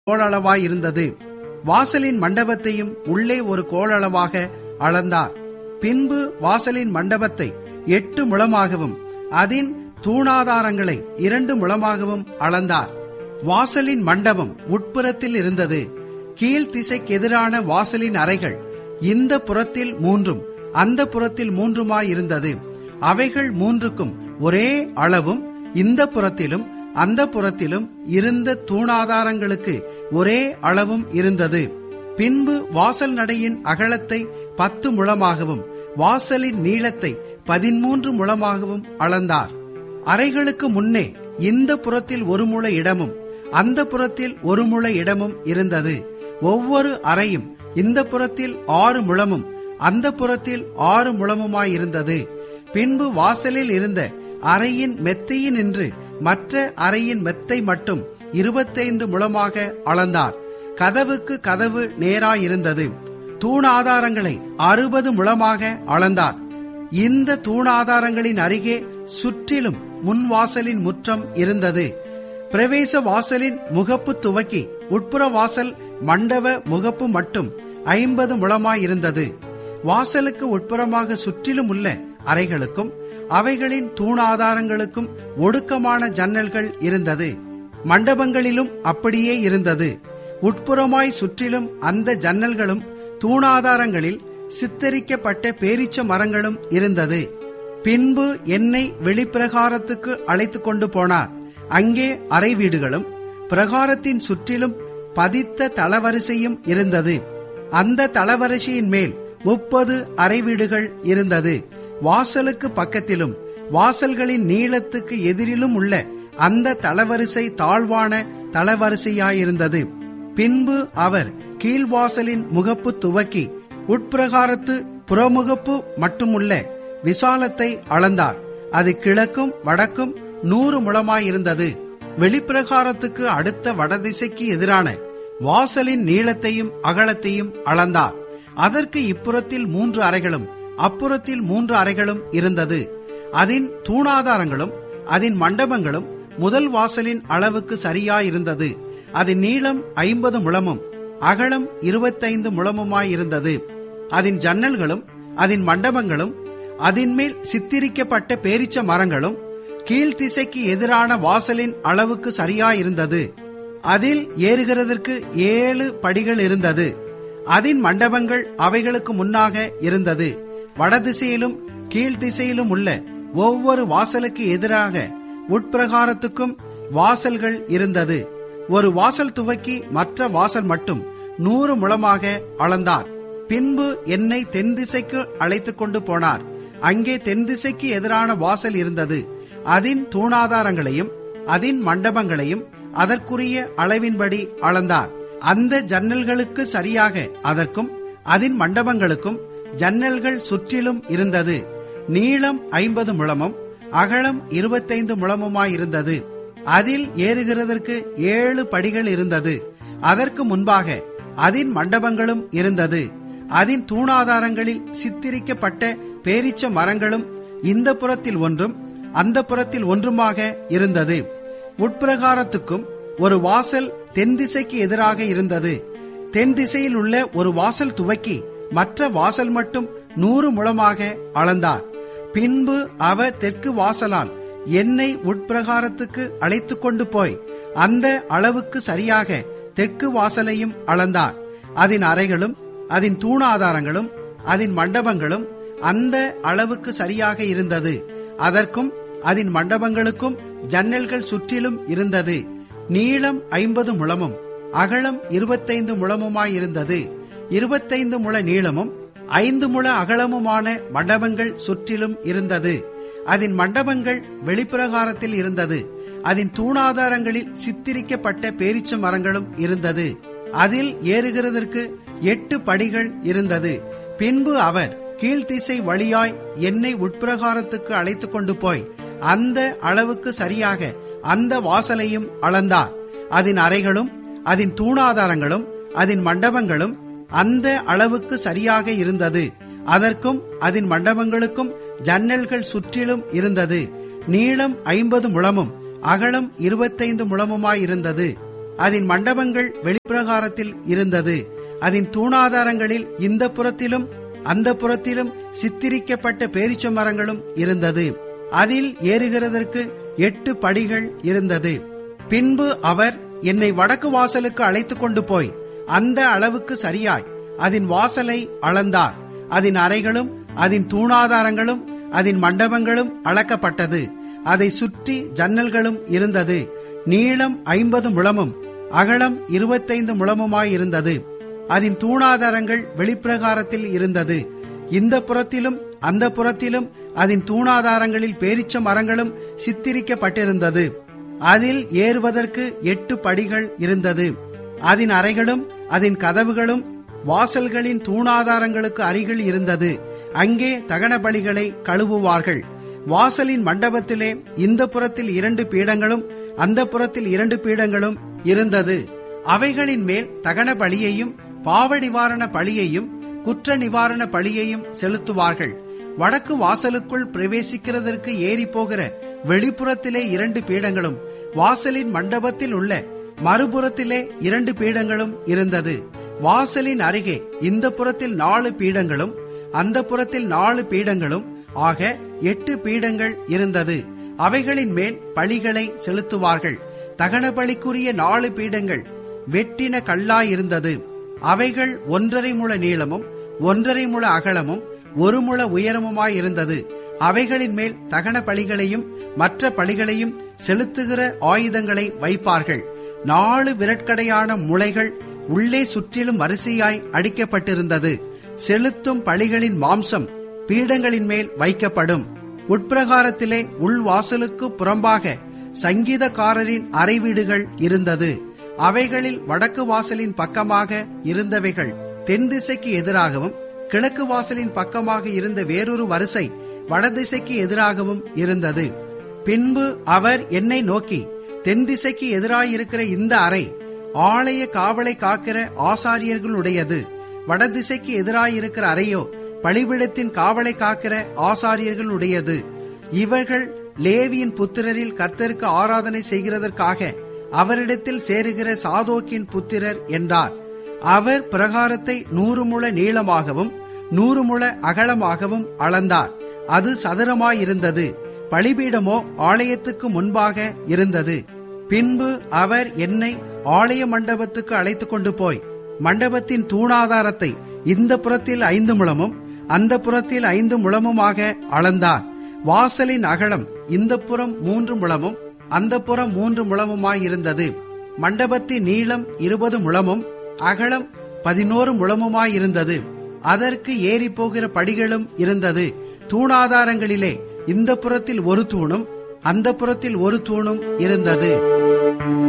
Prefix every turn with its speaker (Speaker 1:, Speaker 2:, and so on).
Speaker 1: கோளளவாயிருந்தது வாசலின் மண்டபத்தையும் உள்ளே ஒரு கோளளவாக அளந்தார் பின்பு வாசலின் மண்டபத்தை எட்டு முழமாகவும் அதன் தூணாதாரங்களை இரண்டு முழமாகவும் அளந்தார் வாசலின் மண்டபம் உட்புறத்தில் இருந்தது கீழ் திசைக்கு எதிரான வாசலின் அறைகள் இந்த புறத்தில் மூன்றும் அந்த புறத்தில் மூன்றுமாயிருந்தது அவைகள் மூன்றுக்கும் ஒரே அளவும் இந்த புறத்திலும் அந்த புறத்திலும் இருந்த தூணாதாரங்களுக்கு ஒரே அளவும் இருந்தது பின்பு வாசல் நடையின் அகலத்தை பத்து முழமாகவும் வாசலின் நீளத்தை பதிமூன்று முழமாகவும் அளந்தார் அறைகளுக்கு முன்னே இந்த புறத்தில் ஒரு முழ இடமும் அந்த புறத்தில் ஒரு முழ இடமும் இருந்தது ஒவ்வொரு அறையும் இந்த புறத்தில் ஆறு முழமும் அந்த புறத்தில் ஆறு முழமுமாயிருந்தது பின்பு வாசலில் இருந்த அறையின் மெத்தையின் நின்று மற்ற அறையின் மெத்தை மட்டும் இருபத்தைந்து முழமாக அளந்தார் கதவுக்கு கதவு நேராயிருந்தது தூணாதாரங்களை அறுபது முழமாக அளந்தார் இந்த தூணாதாரங்களின் அருகே சுற்றிலும் முன்வாசலின் முற்றம் இருந்தது பிரவேச வாசலின் முகப்பு துவக்கி உட்புற வாசல் மண்டப முகப்பு மட்டும் ஐம்பது முழமாயிருந்தது வாசலுக்கு உட்புறமாக சுற்றிலும் உள்ள அறைகளுக்கும் அவைகளின் தூணாதாரங்களுக்கும் ஒடுக்கமான ஜன்னல்கள் இருந்தது மண்டபங்களிலும் அப்படியே இருந்தது உட்புறமாய் சுற்றிலும் அந்த ஜன்னல்களும் தூணாதாரங்களில் சித்தரிக்கப்பட்ட பேரிச்ச மரங்களும் இருந்தது பின்பு என்னை வெளிப்பிரகாரத்துக்கு அழைத்து கொண்டு போனார் அங்கே அறை வீடுகளும் பிரகாரத்தின் சுற்றிலும் பதித்த தளவரிசையும் இருந்தது அந்த தளவரிசையின் மேல் முப்பது அறை வீடுகள் இருந்தது வாசலுக்கு பக்கத்திலும் வாசல்களின் நீளத்துக்கு எதிரிலும் உள்ள அந்த தளவரிசை தாழ்வான தளவரிசையாயிருந்தது பின்பு அவர் கீழ்வாசலின் முகப்பு துவக்கி உட்பிரகாரத்து புறமுகப்பு மட்டுமுள்ள விசாலத்தை அளந்தார் அது கிழக்கும் வடக்கும் நூறு முழமாயிருந்தது வெளிப்பிரகாரத்துக்கு அடுத்த வடதிசைக்கு எதிரான வாசலின் நீளத்தையும் அகலத்தையும் அளந்தார் அதற்கு இப்புறத்தில் மூன்று அறைகளும் அப்புறத்தில் மூன்று அறைகளும் இருந்தது அதன் தூணாதாரங்களும் அதன் மண்டபங்களும் முதல் வாசலின் அளவுக்கு சரியாயிருந்தது அதன் நீளம் ஐம்பது முழமும் அகலம் இருபத்தைந்து முழமுமாயிருந்தது அதன் ஜன்னல்களும் அதன் மண்டபங்களும் அதன் மேல் சித்திரிக்கப்பட்ட பேரிச்ச மரங்களும் கீழ்த்திசைக்கு எதிரான வாசலின் அளவுக்கு சரியாயிருந்தது அதில் ஏறுகிறதற்கு ஏழு படிகள் இருந்தது அதன் மண்டபங்கள் அவைகளுக்கு முன்னாக இருந்தது வடதிசையிலும் கீழ்த்திசையிலும் உள்ள ஒவ்வொரு வாசலுக்கு எதிராக உட்பிரகாரத்துக்கும் வாசல்கள் இருந்தது ஒரு வாசல் துவக்கி மற்ற வாசல் மட்டும் நூறு முழமாக அளந்தார் பின்பு என்னை தென் திசைக்கு அழைத்துக் கொண்டு போனார் அங்கே தென் திசைக்கு எதிரான வாசல் இருந்தது அதன் தூணாதாரங்களையும் அதன் மண்டபங்களையும் அதற்குரிய அளவின்படி அளந்தார் அந்த ஜன்னல்களுக்கு சரியாக அதற்கும் அதன் மண்டபங்களுக்கும் ஜன்னல்கள் சுற்றிலும் இருந்தது நீளம் ஐம்பது முழமும் அகலம் இருபத்தைந்து முழமுமாயிருந்தது அதில் ஏறுகிறதற்கு ஏழு படிகள் இருந்தது அதற்கு முன்பாக அதன் மண்டபங்களும் இருந்தது அதன் தூணாதாரங்களில் சித்திரிக்கப்பட்ட பேரிச்ச மரங்களும் இந்த புறத்தில் ஒன்றும் அந்த புறத்தில் ஒன்றுமாக இருந்தது உட்பிரகாரத்துக்கும் ஒரு வாசல் தென் திசைக்கு எதிராக இருந்தது தென் திசையில் உள்ள ஒரு வாசல் துவக்கி மற்ற வாசல் மட்டும் நூறு முழமாக அளந்தார் பின்பு அவர் தெற்கு வாசலால் என்னை உட்பிரகாரத்துக்கு அழைத்து கொண்டு போய் அந்த அளவுக்கு சரியாக தெற்கு வாசலையும் அளந்தார் அதன் அறைகளும் அதன் தூணாதாரங்களும் அதன் மண்டபங்களும் அந்த அளவுக்கு சரியாக இருந்தது அதற்கும் அதன் மண்டபங்களுக்கும் ஜன்னல்கள் சுற்றிலும் இருந்தது நீளம் ஐம்பது முழமும் அகலம் இருபத்தைந்து முழமுமாயிருந்தது இருபத்தைந்து முழ நீளமும் ஐந்து முழ அகலமுமான மண்டபங்கள் சுற்றிலும் இருந்தது அதன் மண்டபங்கள் வெளிப்பிரகாரத்தில் இருந்தது அதன் தூணாதாரங்களில் சித்திரிக்கப்பட்ட பேரிச்ச மரங்களும் இருந்தது அதில் ஏறுகிறதற்கு எட்டு படிகள் இருந்தது பின்பு அவர் கீழ்த்திசை வழியாய் என்னை உட்பிரகாரத்துக்கு அழைத்து கொண்டு போய் அந்த அளவுக்கு சரியாக அந்த வாசலையும் அளந்தார் அதன் அறைகளும் அதன் தூணாதாரங்களும் அதன் மண்டபங்களும் அந்த அளவுக்கு சரியாக இருந்தது அதற்கும் அதன் மண்டபங்களுக்கும் ஜன்னல்கள் சுற்றிலும் இருந்தது நீளம் ஐம்பது முழமும் அகலம் இருபத்தைந்து முழமுமாயிருந்தது அதன் மண்டபங்கள் வெளிப்பிரகாரத்தில் இருந்தது அதன் தூணாதாரங்களில் இந்த புறத்திலும் அந்த புறத்திலும் சித்திரிக்கப்பட்ட பேரிச்ச மரங்களும் இருந்தது அதில் ஏறுகிறதற்கு எட்டு படிகள் இருந்தது பின்பு அவர் என்னை வடக்கு வாசலுக்கு அழைத்துக் கொண்டு போய் அந்த அளவுக்கு சரியாய் அதன் வாசலை அளந்தார் அதன் அறைகளும் அதன் தூணாதாரங்களும் அதன் மண்டபங்களும் அளக்கப்பட்டது அதை சுற்றி ஜன்னல்களும் இருந்தது நீளம் ஐம்பது முழமும் அகலம் இருபத்தைந்து முழமுமாயிருந்தது அதன் தூணாதாரங்கள் வெளிப்பிரகாரத்தில் இருந்தது இந்த புறத்திலும் அந்த புறத்திலும் அதன் தூணாதாரங்களில் பேரிச்ச மரங்களும் சித்திரிக்கப்பட்டிருந்தது அதில் ஏறுவதற்கு எட்டு படிகள் இருந்தது அதன் அறைகளும் அதன் கதவுகளும் வாசல்களின் தூணாதாரங்களுக்கு அருகில் இருந்தது அங்கே தகன பலிகளை கழுவுவார்கள் வாசலின் மண்டபத்திலே இந்த புறத்தில் இரண்டு பீடங்களும் அந்த புறத்தில் இரண்டு பீடங்களும் இருந்தது அவைகளின் மேல் தகன பலியையும் பாவ நிவாரண பலியையும் குற்ற நிவாரண பலியையும் செலுத்துவார்கள் வடக்கு வாசலுக்குள் பிரவேசிக்கிறதற்கு ஏறி போகிற வெளிப்புறத்திலே இரண்டு பீடங்களும் வாசலின் மண்டபத்தில் உள்ள மறுபுறத்திலே இரண்டு பீடங்களும் இருந்தது வாசலின் அருகே இந்த புறத்தில் நாலு பீடங்களும் அந்த புறத்தில் நாலு பீடங்களும் ஆக எட்டு பீடங்கள் இருந்தது அவைகளின் மேல் பழிகளை செலுத்துவார்கள் தகன பலிக்குரிய நாலு பீடங்கள் வெட்டின கல்லாயிருந்தது அவைகள் ஒன்றரை முழ நீளமும் ஒன்றரை முழ அகலமும் ஒரு முழ உயரமுமாயிருந்தது அவைகளின் மேல் தகன பலிகளையும் மற்ற பலிகளையும் செலுத்துகிற ஆயுதங்களை வைப்பார்கள் நாலு விரட்கடையான முளைகள் உள்ளே சுற்றிலும் வரிசையாய் அடிக்கப்பட்டிருந்தது செலுத்தும் பலிகளின் மாம்சம் பீடங்களின் மேல் வைக்கப்படும் உட்பிரகாரத்திலே உள்வாசலுக்கு புறம்பாக சங்கீதக்காரரின் அறை வீடுகள் இருந்தது அவைகளில் வடக்கு வாசலின் பக்கமாக இருந்தவைகள் தென் திசைக்கு எதிராகவும் கிழக்கு வாசலின் பக்கமாக இருந்த வேறொரு வரிசை வடதிசைக்கு எதிராகவும் இருந்தது பின்பு அவர் என்னை நோக்கி தென் திசைக்கு எதிராயிருக்கிற இந்த அறை ஆலய காவலை காக்கிற ஆசாரியர்களுடையது வடதிசைக்கு எதிராயிருக்கிற அறையோ பலிபிடத்தின் காவலை காக்கிற ஆசாரியர்களுடையது இவர்கள் லேவியின் புத்திரரில் கர்த்தருக்கு ஆராதனை செய்கிறதற்காக அவரிடத்தில் சேருகிற சாதோக்கின் புத்திரர் என்றார் அவர் பிரகாரத்தை நூறு முழ நீளமாகவும் நூறு முழ அகலமாகவும் அளந்தார் அது சதுரமாயிருந்தது பலிபீடமோ ஆலயத்துக்கு முன்பாக இருந்தது பின்பு அவர் என்னை ஆலய மண்டபத்துக்கு அழைத்துக் கொண்டு போய் மண்டபத்தின் தூணாதாரத்தை இந்த புறத்தில் ஐந்து முழமும் அந்த புறத்தில் ஐந்து முழமுமாக அளந்தார் வாசலின் அகலம் இந்த புறம் மூன்று முழமும் அந்த புறம் மூன்று முழமுமாயிருந்தது மண்டபத்தின் நீளம் இருபது முழமும் அகலம் பதினோரு முழமுமாயிருந்தது அதற்கு ஏறி போகிற படிகளும் இருந்தது தூணாதாரங்களிலே இந்த புறத்தில் ஒரு தூணும் அந்த புறத்தில் ஒரு தூணும் இருந்தது